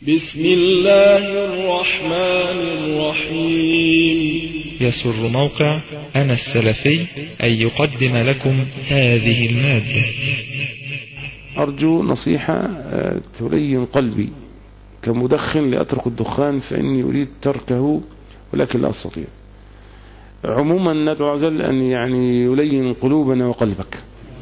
بسم الله الرحمن الرحيم يسر موقع أنا السلفي أن يقدم لكم هذه المادة أرجو نصيحة آه، تلين قلبي كمدخن لأترك الدخان فإني أريد تركه ولكن لا أستطيع عموما ندعو عز وجل أن يعني يلين قلوبنا وقلبك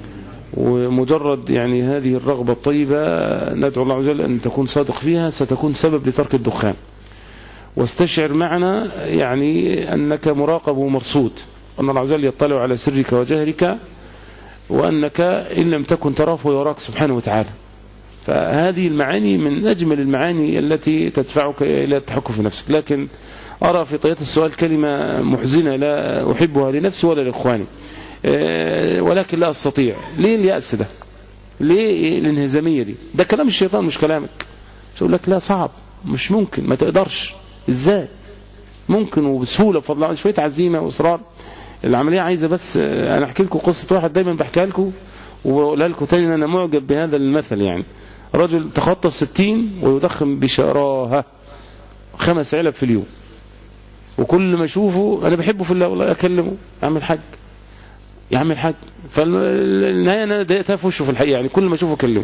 ومجرد يعني هذه الرغبة الطيبة ندعو الله عز وجل أن تكون صادق فيها ستكون سبب لترك الدخان واستشعر معنا يعني أنك مراقب ومرصود أن الله عز وجل يطلع على سرك وجهرك وأنك إن لم تكن تراه يراك سبحانه وتعالى فهذه المعاني من أجمل المعاني التي تدفعك إلى التحكم في نفسك لكن أرى في طيات السؤال كلمة محزنة لا أحبها لنفسي ولا لإخواني آه، ولكن لا أستطيع ليه اليأس ده ليه الانهزامية دي ده كلام الشيطان مش كلامك يقول لك لا صعب مش ممكن ما تقدرش ازاي ممكن وبسهولة بفضل الله شوية عزيمة وإصرار العملية عايزة بس آه، أنا أحكي لكم قصة واحد دايما بحكيها لكم وأقولها لكم تاني أن أنا معجب بهذا المثل يعني رجل تخطى الستين ويدخن بشراهة خمس علب في اليوم وكل ما أشوفه أنا بحبه في الله والله أكلمه أعمل حاج يا عم الحاج فالنهاية أنا ضايقتها في وشه في الحقيقة يعني كل ما أشوفه أكلمه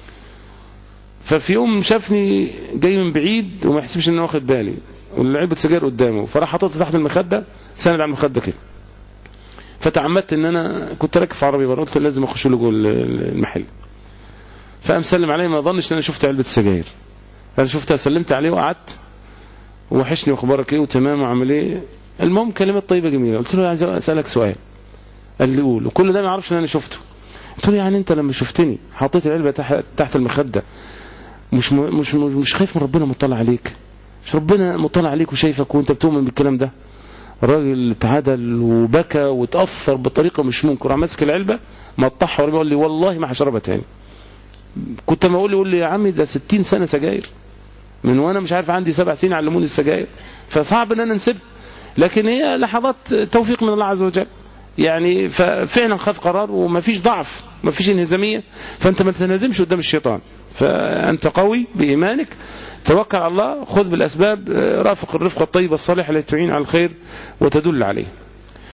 ففي يوم شافني جاي من بعيد وما يحسبش ان انا واخد بالي والعلبة سجاير قدامه فراح حاططها تحت المخدة سند على المخدة كده فتعمدت ان انا كنت راكب في عربي بره قلت لازم اخش له جوه المحل فقام سلم علي ما ظنش ان انا شفت علبة سجاير فانا شفتها سلمت عليه وقعدت وحشني واخبارك ايه وتمام وعامل ايه المهم كلمات طيبة جميلة قلت له عايز اسالك سؤال قال لي قول وكل ده ما يعرفش ان انا شفته قلت له يعني انت لما شفتني حطيت العلبة تحت المخدة مش مش مش خايف من ربنا مطلع عليك مش ربنا مطلع عليك وشايفك وانت بتؤمن بالكلام ده الراجل اتعدل وبكى وتأثر بطريقة مش ممكن راح ماسك العلبة مقطعها ورمي يقول لي والله ما هشربها تاني كنت ما اقول لي يقول لي يا عمي ده 60 سنة سجاير من وانا مش عارف عندي سبع سنين علموني السجاير فصعب ان انا نسيبها لكن هي لحظات توفيق من الله عز وجل يعني ففعلا خذ قرار وما فيش ضعف ما فيش انهزامية فأنت ما تنهزمش قدام الشيطان فأنت قوي بإيمانك توكل على الله خذ بالأسباب رافق الرفقة الطيبة الصالحة التي تعين على الخير وتدل عليه